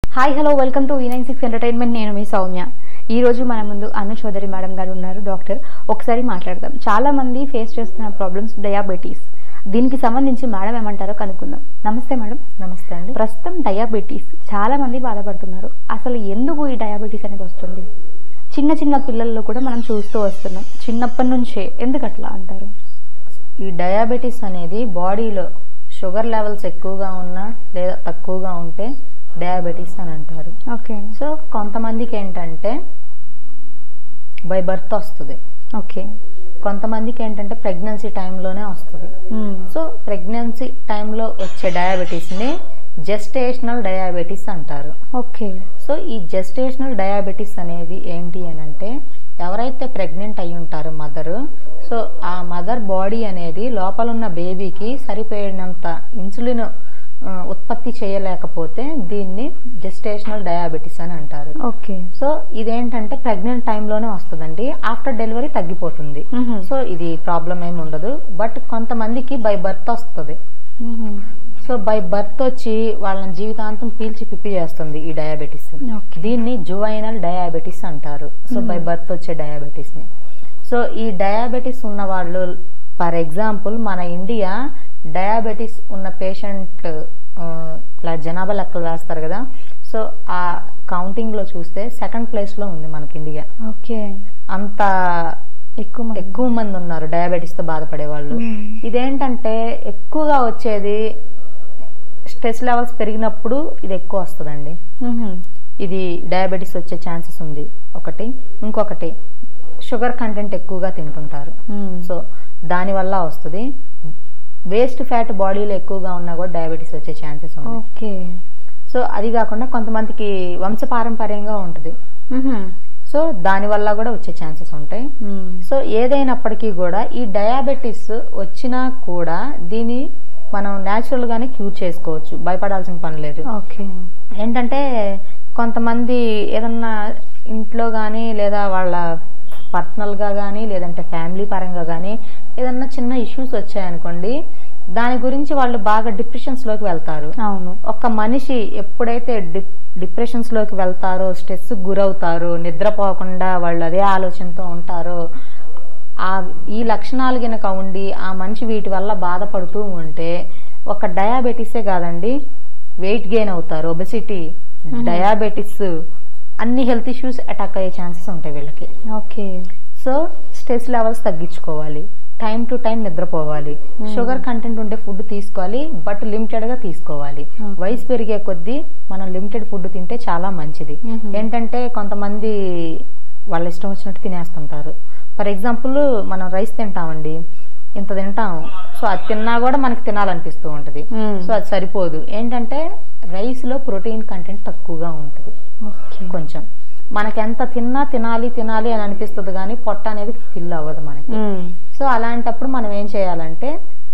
Hi hello welcome to E nine six entertainment నేను మీ సౌమ్య ఈ రోజు మన ముందు అను చౌదరి మేడం గారు ఉన్నారు డాక్టర్ ఒకసారి మాట్లాడదాం చాలా మంది ఫేస్ చేస్తున్న ప్రాబ్లమ్స్ డయాబెటీస్ దీనికి సంబంధించి మేడం ఏమంటారో కనుక్కుందాం నమస్తే మేడం నమస్తే అండి ప్రస్తుతం డయాబెటీస్ చాలా మంది బాధపడుతున్నారు అసలు ఎందుకు ఈ డయాబెటీస్ అనేది వస్తుంది చిన్న చిన్న పిల్లల్లో కూడా మనం చూస్తూ వస్తున్నాం చిన్నప్పటి నుంచే ఎందుకు అట్లా అంటారు ఈ డయాబెటీస్ అనేది బాడీలో షుగర్ లెవెల్స్ ఎక్కువగా ఉన్నా లేదా తక్కువగా ఉంటే డయాబెటీస్ అని అంటారు ఓకే సో కొంతమందికి ఏంటంటే బై బర్త్ వస్తుంది ఓకే కొంతమందికి ఏంటంటే ప్రెగ్నెన్సీ టైంలోనే వస్తుంది సో ప్రెగ్నెన్సీ టైంలో వచ్చే డయాబెటీస్ని జెస్టేషనల్ డయాబెటీస్ అంటారు ఓకే సో ఈ జెస్టేషనల్ డయాబెటీస్ అనేది ఏంటి అని అంటే ఎవరైతే ప్రెగ్నెంట్ అయి ఉంటారో మదర్ సో ఆ మదర్ బాడీ అనేది లోపల ఉన్న బేబీకి సరిపోయినంత ఇన్సులిన్ ఆ, ఉత్పత్తి చేయలేకపోతే దీన్ని జెస్టేషనల్ డయాబెటీస్ అని అంటారు ఓకే సో ఇదేంటంటే ప్రెగ్నెంట్ టైంలోనే వస్తుందండి ఆఫ్టర్ డెలివరీ తగ్గిపోతుంది సో ఇది ప్రాబ్లం ఏమి ఉండదు బట్ కొంతమందికి బై బర్త్ వస్తుంది సో బై బర్త్ వచ్చి వాళ్ళని జీవితాంతం పీల్చి పిప్పి చేస్తుంది ఈ డయాబెటీస్ ఓకే దీన్ని జువైనల్ డయాబెటీస్ అంటారు సో బై బర్త్ వచ్చే డయాబెటీస్ ని సో ఈ డయాబెటీస్ ఉన్న వాళ్ళు ఫర్ ఎగ్జాంపుల్ మన ఇండియా డయాబెటీస్ ఉన్న పేషెంట్ ఇట్లా జనాభా లెక్కలు వేస్తారు కదా సో ఆ కౌంటింగ్ లో చూస్తే సెకండ్ ప్లేస్ లో ఉంది మనకి ఇండియా ఓకే అంత ఎక్కువ మంది. ఎక్కువ మంది ఉన్నారు డయాబెటీస్ తో బాధపడే వాళ్ళు మ్మ్. ఇదేంటంటే ఎక్కువగా వచ్చేది స్ట్రెస్ లెవెల్స్ పెరిగినప్పుడు ఇది ఎక్కువ వస్తుందండి మ్మ్. ఇది డయాబెటీస్ వచ్చే ఛాన్సెస్ ఉంది ఒకటి ఇంకొకటి షుగర్ కంటెంట్ ఎక్కువగా తింటుంటారు మ్మ్. సో దానివల్ల వస్తుంది వేస్ట్ ఫ్యాట్ బాడీలో ఎక్కువగా ఉన్నా కూడా డయాబెటీస్ వచ్చే ఛాన్సెస్ ఉంది ఓకే సో అది కాకుండా కొంతమందికి వంశపారంపర్యంగా ఉంటుంది మ్మ్. సో దానివల్ల కూడా వచ్చే ఛాన్సెస్ ఉంటాయి మ్మ్. సో ఏదైనప్పటికీ కూడా ఈ డయాబెటీస్ వచ్చినా కూడా దీన్ని మనం న్యాచురల్ గానే క్యూర్ చేసుకోవచ్చు భయపడాల్సిన పని లేదు ఓకే ఏంటంటే కొంతమంది ఏదన్నా ఇంట్లో కానీ లేదా వాళ్ళ పర్సనల్గా కానీ లేదంటే ఫ్యామిలీ పరంగా కానీ ఏదన్నా చిన్న ఇష్యూస్ వచ్చాయనుకోండి దాని గురించి వాళ్ళు బాగా డిప్రెషన్స్లోకి వెళ్తారు అవును ఒక మనిషి ఎప్పుడైతే డిప్ డిప్రెషన్స్లోకి వెళ్తారో స్ట్రెస్ గురవుతారో నిద్రపోకుండా వాళ్ళు అదే ఆలోచనతో ఉంటారో ఆ ఈ లక్షణాలు గనక ఉండి ఆ మనిషి వీటి వల్ల బాధపడుతూ ఉంటే ఒక డయాబెటీసే కాదండి వెయిట్ గెయిన్ అవుతారు ఒబెసిటీ డయాబెటిస్ అన్ని హెల్త్ ఇష్యూస్ అటాక్ అయ్యే ఛాన్సెస్ ఉంటాయి వీళ్ళకి ఓకే సో స్ట్రెస్ లెవెల్స్ తగ్గించుకోవాలి టైం టు టైం నిద్రపోవాలి షుగర్ కంటెంట్ ఉండే ఫుడ్ తీసుకోవాలి బట్ లిమిటెడ్ గా తీసుకోవాలి Okay. వయసు పెరిగే కొద్దీ మనం లిమిటెడ్ ఫుడ్ తింటే చాలా మంచిది Mhm. ఏంటంటే కొంతమంది వాళ్ళ ఇష్టం వచ్చినట్టు తినేస్తుంటారు ఫర్ ఎగ్జాంపుల్ మనం రైస్ తింటామండి ఇంత తింటాం సో అది తిన్నా కూడా మనకి తినాలనిపిస్తూ ఉంటది మ్మ్. సో అది సరిపోదు ఏంటంటే రైస్ లో ప్రోటీన్ కంటెంట్ తక్కువగా ఉంటుంది ఓకే కొంచెం మనకి ఎంత తిన్నా తినాలి తినాలి అని అనిపిస్తుంది కానీ పొట్ట అనేది ఫిల్ అవ్వదు మనకి మ్మ్. సో అలాంటప్పుడు మనం ఏం చేయాలంటే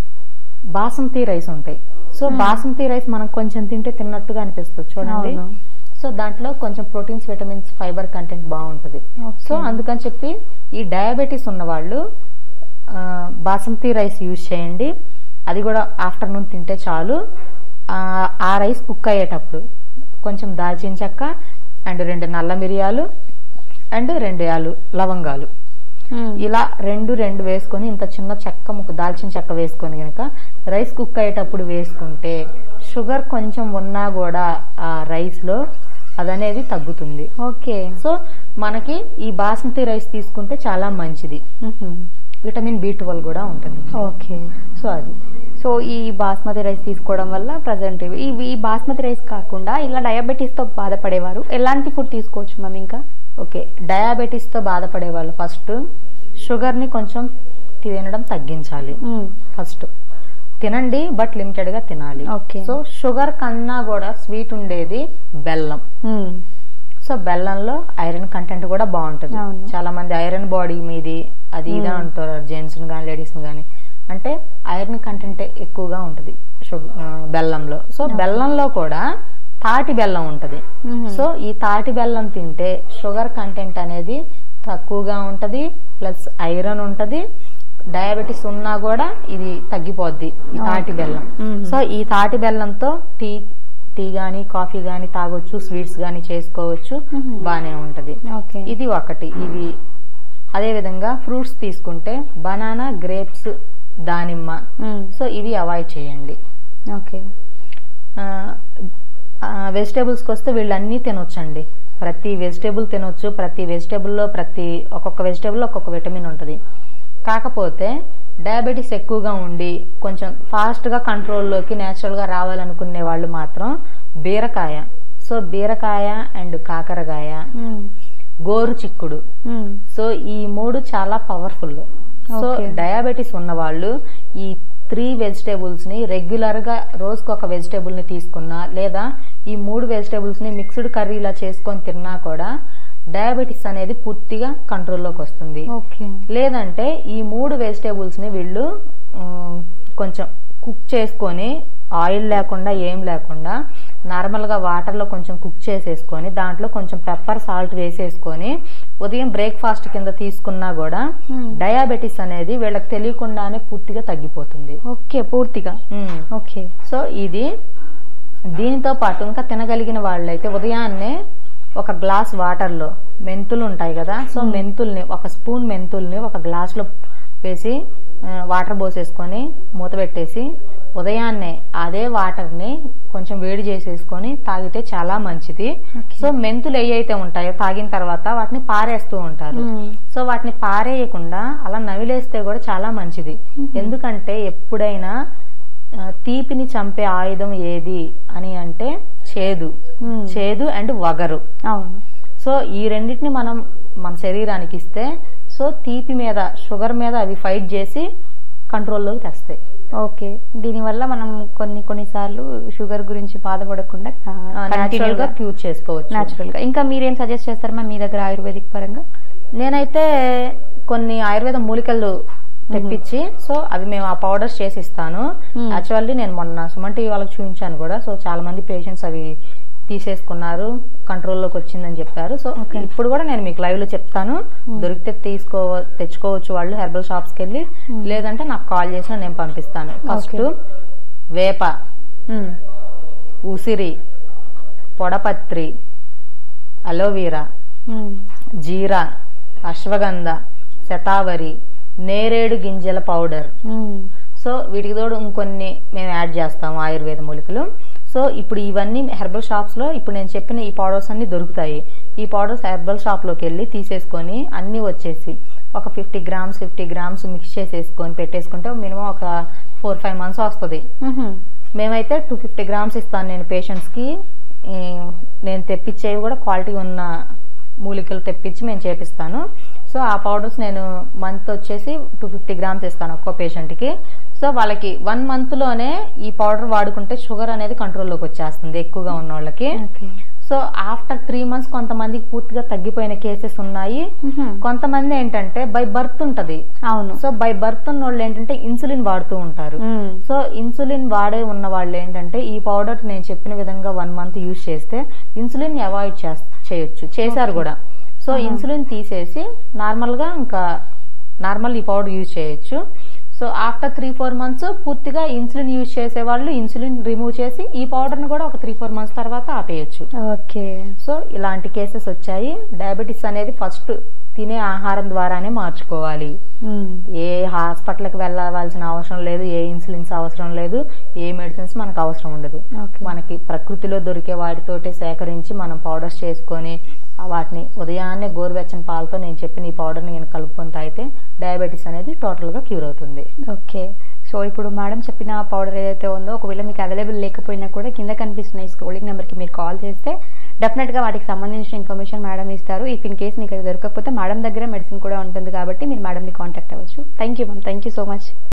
బాసంతి రైస్ ఉంటాయి సో బాసంతి రైస్ మనం కొంచెం తింటే తిన్నట్టుగా అనిపిస్తుంది చూడండి అవును. సో దాంట్లో కొంచెం ప్రోటీన్స్ విటమిన్స్ ఫైబర్ కంటెంట్ బాగుంటుంది ఓకే. సో అందుకని చెప్పి ఈ డయాబెటీస్ ఉన్న వాళ్ళు ఆ, బాసంతి రైస్ యూజ్ చేయండి అది కూడా ఆఫ్టర్నూన్ తింటే చాలు ఆ, ఆ రైస్ కుక్ అయ్యేటప్పుడు కొంచెం దాల్చిన చెక్క అండ్ రెండు నల్ల మిరియాలు అండ్ రెండు యాలు లవంగాలు మ్మ్. ఇలా రెండు రెండు వేసుకొని ఇంత చిన్న చెక్క ముక్క దాల్చిన చెక్క వేసుకొని కనుక రైస్ కుక్ అయ్యేటప్పుడు వేసుకుంటే షుగర్ కొంచెం ఉన్నా కూడా ఆ రైస్ లో అదనేది తగ్గుతుంది ఓకే సో మనకి ఈ బాస్మతి రైస్ తీసుకుంటే చాలా మంచిది మ్మ్. విటమిన్ బి ట్వెల్వ్ కూడా ఉంటుంది ఓకే సో అది సో ఈ బాస్మతి రైస్ తీసుకోవడం వల్ల ప్రజెంట్ ఈ ఈ బాస్మతి రైస్ కాకుండా ఇలా డయాబెటీస్ తో బాధపడేవారు ఎలాంటి ఫుడ్ తీసుకోవచ్చు మ్యామ్ ఇంకా ఓకే డయాబెటీస్ తో బాధపడే వాళ్ళు ఫస్ట్ షుగర్ ని కొంచెం తినడం తగ్గించాలి మ్మ్. ఫస్ట్ తినండి బట్ లిమిటెడ్ గా తినాలి ఓకే. సో షుగర్ కన్నా కూడా స్వీట్ ఉండేది బెల్లం మ్మ్. సో బెల్లంలో ఐరన్ కంటెంట్ కూడా బాగుంటుంది అవును. చాలా మంది ఐరన్ బాడీ మీది అది ఇదా అంటారు జెంట్స్ కానీ లేడీస్ కానీ అంటే ఐరన్ కంటెంట్ ఎక్కువగా ఉంటుంది షుగర్ ఆ, బెల్లంలో సో బెల్లంలో కూడా తాటి బెల్లం ఉంటుంది మ్మ్. సో ఈ తాటి బెల్లం తింటే షుగర్ కంటెంట్ అనేది తక్కువగా ఉంటది ప్లస్ ఐరన్ ఉంటది డయాబెటీస్ ఉన్నా కూడా ఇది తగ్గిపోద్ది ఈ తాటి బెల్లం మ్మ్. సో ఈ తాటి బెల్లంతో టీ టీ కానీ కాఫీ కానీ తాగొచ్చు స్వీట్స్ కానీ చేసుకోవచ్చు మ్మ్. బాగానే ఉంటుంది ఓకే ఇది ఒకటి ఇవి అదేవిధంగా ఫ్రూట్స్ తీసుకుంటే బనానా గ్రేప్స్ దానిమ్మ మ్మ్. సో ఇవి అవాయిడ్ చేయండి ఓకే వెజిటేబుల్స్కి వస్తే వీళ్ళన్నీ తినొచ్చండి ప్రతి వెజిటేబుల్ తినొచ్చు ప్రతి వెజిటేబుల్లో ప్రతి ఒక్కొక్క వెజిటేబుల్లో ఒక్కొక్క విటమిన్ ఉంటుంది కాకపోతే డయాబెటీస్ ఎక్కువగా ఉండి కొంచెం ఫాస్ట్గా కంట్రోల్లోకి న్యాచురల్గా రావాలనుకునే వాళ్ళు మాత్రం బీరకాయ సో బీరకాయ అండ్ కాకరకాయ మ్మ్. గోరు చిక్కుడు మ్మ్. సో ఈ మూడు చాలా పవర్ఫుల్ సో Okay. డయాబెటీస్ ఉన్న వాళ్ళు ఈ త్రీ వెజిటేబుల్స్ ని రెగ్యులర్ గా రోజుకు ఒక వెజిటేబుల్ ని తీసుకున్నా లేదా ఈ మూడు వెజిటేబుల్స్ ని మిక్స్డ్ కర్రీలా చేసుకొని తిన్నా కూడా డయాబెటీస్ అనేది పూర్తిగా కంట్రోల్లోకి వస్తుంది ఓకే లేదంటే ఈ మూడు వెజిటేబుల్స్ ని వీళ్ళు ఉమ్, కొంచెం కుక్ చేసుకొని ఆయిల్ లేకుండా ఏం లేకుండా నార్మల్గా వాటర్లో కొంచెం కుక్ చేసేసుకొని దాంట్లో కొంచెం పెప్పర్ సాల్ట్ వేసేసుకొని ఉదయం బ్రేక్ఫాస్ట్ కింద తీసుకున్నా కూడా మ్మ్. డయాబెటీస్ అనేది వీళ్ళకి తెలియకుండానే పూర్తిగా తగ్గిపోతుంది ఓకే పూర్తిగా ఉమ్. ఓకే సో ఇది దీనితో పాటు ఇంకా తినగలిగిన వాళ్ళైతే ఉదయాన్నే ఒక గ్లాస్ వాటర్లో మెంతులు ఉంటాయి కదా సో మెంతుల్ని ఒక స్పూన్ మెంతుల్ని ఒక గ్లాస్లో వేసి ఆ, వాటర్ పోసేసుకొని మూత పెట్టేసి ఉదయాన్నే అదే వాటర్ని కొంచెం వేడి చేసేసుకొని తాగితే చాలా మంచిది Okay. సో మెంతులు ఏవైతే ఉంటాయో తాగిన తర్వాత వాటిని పారేస్తూ ఉంటారు మ్మ్. సో వాటిని పారేయకుండా అలా నవిలేస్తే కూడా చాలా మంచిది ఎందుకంటే ఎప్పుడైనా ఆ, తీపిని చంపే ఆయుధం ఏది అని అంటే చేదు మ్మ్. చేదు అండ్ వగరు అవును సో ఈ రెండింటిని మనం మన శరీరానికి ఇస్తే సో తీపి మీద షుగర్ మీద అవి ఫైట్ చేసి కంట్రోల్లోకి తెస్తాయి ఓకే దీనివల్ల మనం కొన్ని కొన్నిసార్లు షుగర్ గురించి బాధపడకుండా న్యాచురల్ గా క్యూర్ చేసుకోవచ్చు న్యాచురల్ గా ఇంకా మీరేం సజెస్ట్ చేస్తారు మ్యామ్ మీ దగ్గర ఆయుర్వేదిక్ పరంగా నేనైతే కొన్ని ఆయుర్వేద మూలికలు తెప్పించి సో అవి మేము ఆ పౌడర్స్ చేసి ఇస్తాను Hmm. యాక్చువల్లీ నేను మొన్న సుమన్ టీవీ వాళ్ళకి చూపించాను కూడా సో చాలా మంది పేషెంట్స్ అవి తీసేసుకున్నారు కంట్రోల్లోకి వచ్చిందని చెప్పారు సో Okay. ఇప్పుడు కూడా నేను మీకు లైవ్ లో చెప్తాను దొరికితే తీసుకో తెచ్చుకోవచ్చు వాళ్ళు హెర్బల్ షాప్స్కి వెళ్ళి Hmm. లేదంటే నాకు కాల్ చేసినా నేను పంపిస్తాను ఫస్ట్ Okay. వేప మ్మ్. ఉసిరి పొడపత్రి అలోవీరా మ్మ్. జీరా అశ్వగంధ శతావరి నేరేడు గింజల పౌడర్ మ్మ్. సో వీటికి తోడు ఇంకొన్ని మేము యాడ్ చేస్తాము ఆయుర్వేద మూలికలు సో ఇప్పుడు ఇవన్నీ హెర్బల్ షాప్స్ లో ఇప్పుడు నేను చెప్పిన ఈ పౌడర్స్ అన్ని దొరుకుతాయి ఈ పౌడర్స్ హెర్బల్ షాప్ లోకి వెళ్ళి తీసేసుకొని అన్ని వచ్చేసి ఒక fifty grams fifty grams mix చేసేసుకొని పెట్టేసుకుంటే మినిమం ఒక ఫోర్ ఫైవ్ మంత్స్ వస్తుంది మ్మ్. మేమైతే టూ ఫిఫ్టీ గ్రామ్స్ ఇస్తాను నేను పేషెంట్స్కి ఈ, నేను తెప్పించేవి కూడా క్వాలిటీ ఉన్న మూలికలు తెప్పించి నేను చేపిస్తాను సో ఆ పౌడర్స్ నేను మంత్ వచ్చేసి టూ ఫిఫ్టీ గ్రామ్స్ ఇస్తాను ఒక్కో పేషెంట్కి సో వాళ్ళకి వన్ మంత్లోనే ఈ పౌడర్ వాడుకుంటే షుగర్ అనేది కంట్రోల్లోకి వచ్చేస్తుంది ఎక్కువగా ఉన్న వాళ్ళకి okay so after three months కొంతమందికి పూర్తిగా తగ్గిపోయిన కేసెస్ ఉన్నాయి మ్మ్. కొంతమంది ఏంటంటే బై బర్త్ ఉంటది అవును సో బై బర్త్ ఉన్న వాళ్ళు ఏంటంటే ఇన్సులిన్ వాడుతూ ఉంటారు మ్మ్. సో ఇన్సులిన్ వాడే ఉన్న వాళ్ళు ఏంటంటే ఈ పౌడర్ నేను చెప్పిన విధంగా వన్ మంత్ యూజ్ చేస్తే ఇన్సులిన్ అవాయిడ్ చేయొచ్చు చేశారు కూడా సో ఇన్సులిన్ తీసేసి నార్మల్గా ఇంకా నార్మల్ ఈ పౌడర్ యూజ్ చేయొచ్చు so after three four months పూర్తిగా ఇన్సులిన్ యూజ్ చేసే వాళ్ళు ఇన్సులిన్ రిమూవ్ చేసి ఈ పౌడర్ని కూడా ఒక త్రీ ఫోర్ మంత్స్ తర్వాత ఆపేయచ్చు ఓకే సో ఇలాంటి కేసెస్ వచ్చాయి డయాబెటీస్ అనేది ఫస్ట్ తినే ఆహారం ద్వారానే మార్చుకోవాలి మ్మ్. ఏ హాస్పిటల్కి వెళ్ళవలసిన అవసరం లేదు ఏ ఇన్సులిన్స్ అవసరం లేదు ఏ మెడిసిన్స్ మనకు అవసరం ఉండదు ఓకే మనకి ప్రకృతిలో దొరికే వాటితోటి సేకరించి మనం పౌడర్స్ చేసుకొని ఆ వాటిని ఉదయాన్నే గోరువెచ్చని పాలతో నేను చెప్పిన ఈ పౌడర్ని నేను కలుపుకొని తాగితే డయాబెటీస్ అనేది టోటల్గా క్యూర్ అవుతుంది ఓకే సో ఇప్పుడు మేడం చెప్పిన పౌడర్ ఏదైతే ఉందో ఒకవేళ మీకు అవైలబుల్ లేకపోయినా కూడా కింద కనిపిస్తున్న ఈ స్క్రోలింగ్ నెంబర్కి మీరు కాల్ చేస్తే డెఫినెట్గా వాటికి సంబంధించిన ఇన్ఫర్మేషన్ మేడం ఇస్తారు ఇఫ్ ఇన్ కేస్ మీకు అది దొరకకపోతే మేడం దగ్గర మెడిసిన్ కూడా ఉంటుంది కాబట్టి మీరు మేడంని కాంటాక్ట్ అవ్వచ్చు thank you ma'am thank you so much